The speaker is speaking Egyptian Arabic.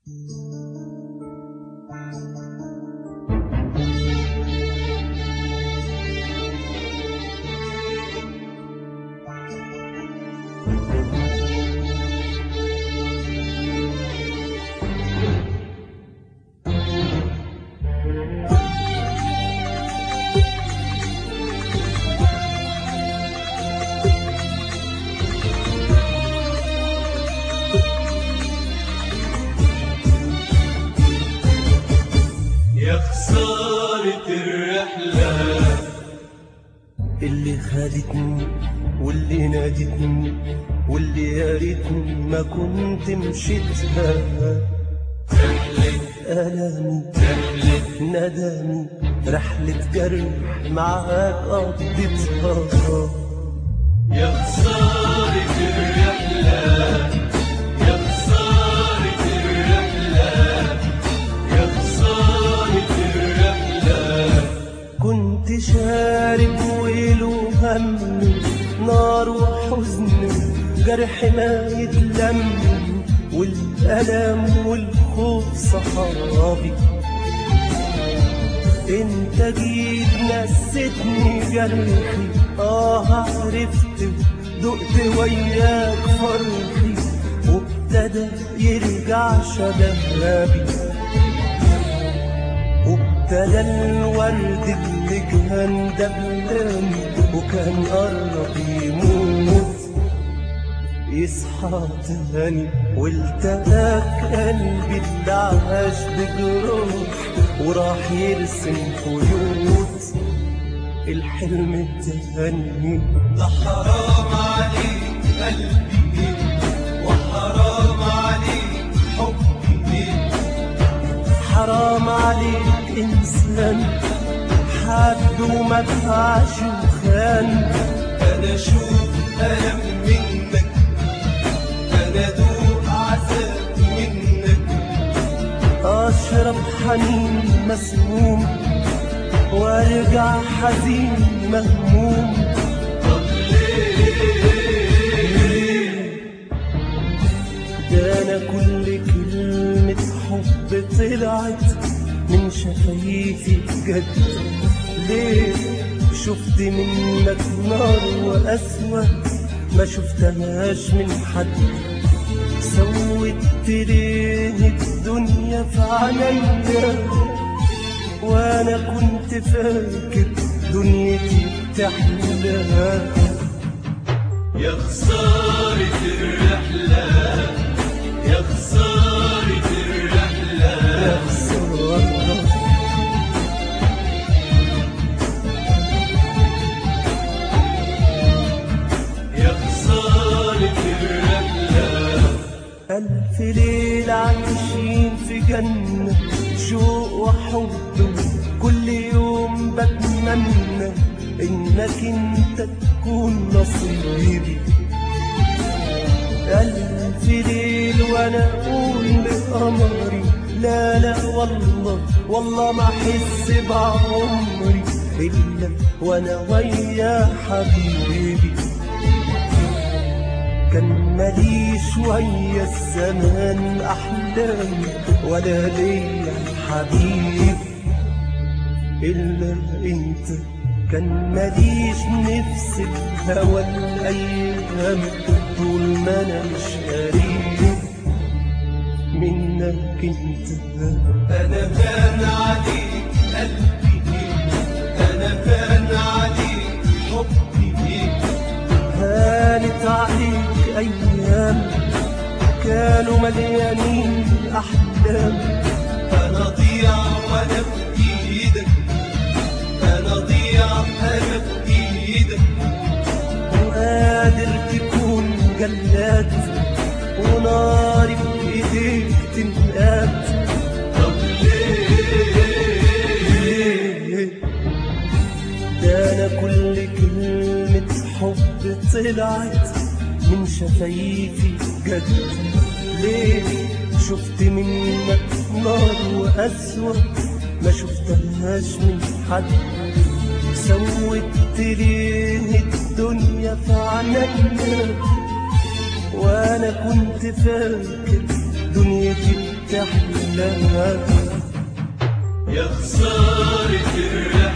يا خسارة الرحلة اللي خدتني واللي نادتني واللي يا ريتني ما كنت مشيتها ألمي ندمي رحلة جرح معاك قضيتها يا خسارة الرحلة يا خسارة الرحلة يا خسارة الرحلة كنت شارب ويله هم نار وحزن جرح ما يتلم والألم والخوف صحابي انت جيت نستني جرحي اه عرفت دقت وياك فرحي وابتدى يرجع شبابي وابتدى الورد اللي كان دبلاني وكان قرب يموت يصحى تاني والتقاك قلبي اللي عاش بجروح وراح يرسم خيوط الحلم التاني ده حرام عليك قلبي وحرام عليك حبي حرام عليك إنسان حب وما دفعش وخان أنا أشوف ألم منك أنا أدوق عذاب منك أشرب حنين مسموم وارجع حزين مهموم طب ليه ده أنا كل كلمة حب طلعت من شفايفي بجد ليه شفت منك نار وأسوأ ما شفتهاش من حد سوت ليه الدنيا في عينيا وانا كنت فاكر دنيتي تحلى يا خسارة الرحلة يا خسارة الرحلة يا خسارة يا خسارة الرحلة ألف ليلة عايشين في جنة شوق وحب كل يوم بتمنى إنك أنت تكون نصيبي ألف ليل وأنا أقول لقمري لا لا والله والله ما أحس بعمري إلا وأنا ويا حبيبي كان ماليش ويا الزمان أحلام ولا ليا حبيب إلا أنت كان ماليش نفس الهوى الأيام طول ما أنا مش قريب منك أنت أنا بان عليك قلبي أنا بان عليك حبي هانت عليك أيام كانوا مليانين أحلام أنا ضيع وأنا بإيدك أنا ضيع أنا بإيدك وقادر تكون جلاد وناري بإيديك تنقاد طب ليه ده أنا كل كلمة حب طلعت من شفايفي جد ليه شفت منك نار وأسوأ ما شفتهاش من حد سوت ليه الدنيا في عينيا وانا كنت فاكر دنيتي بتاعتي رحلة يا خسارة الرحلة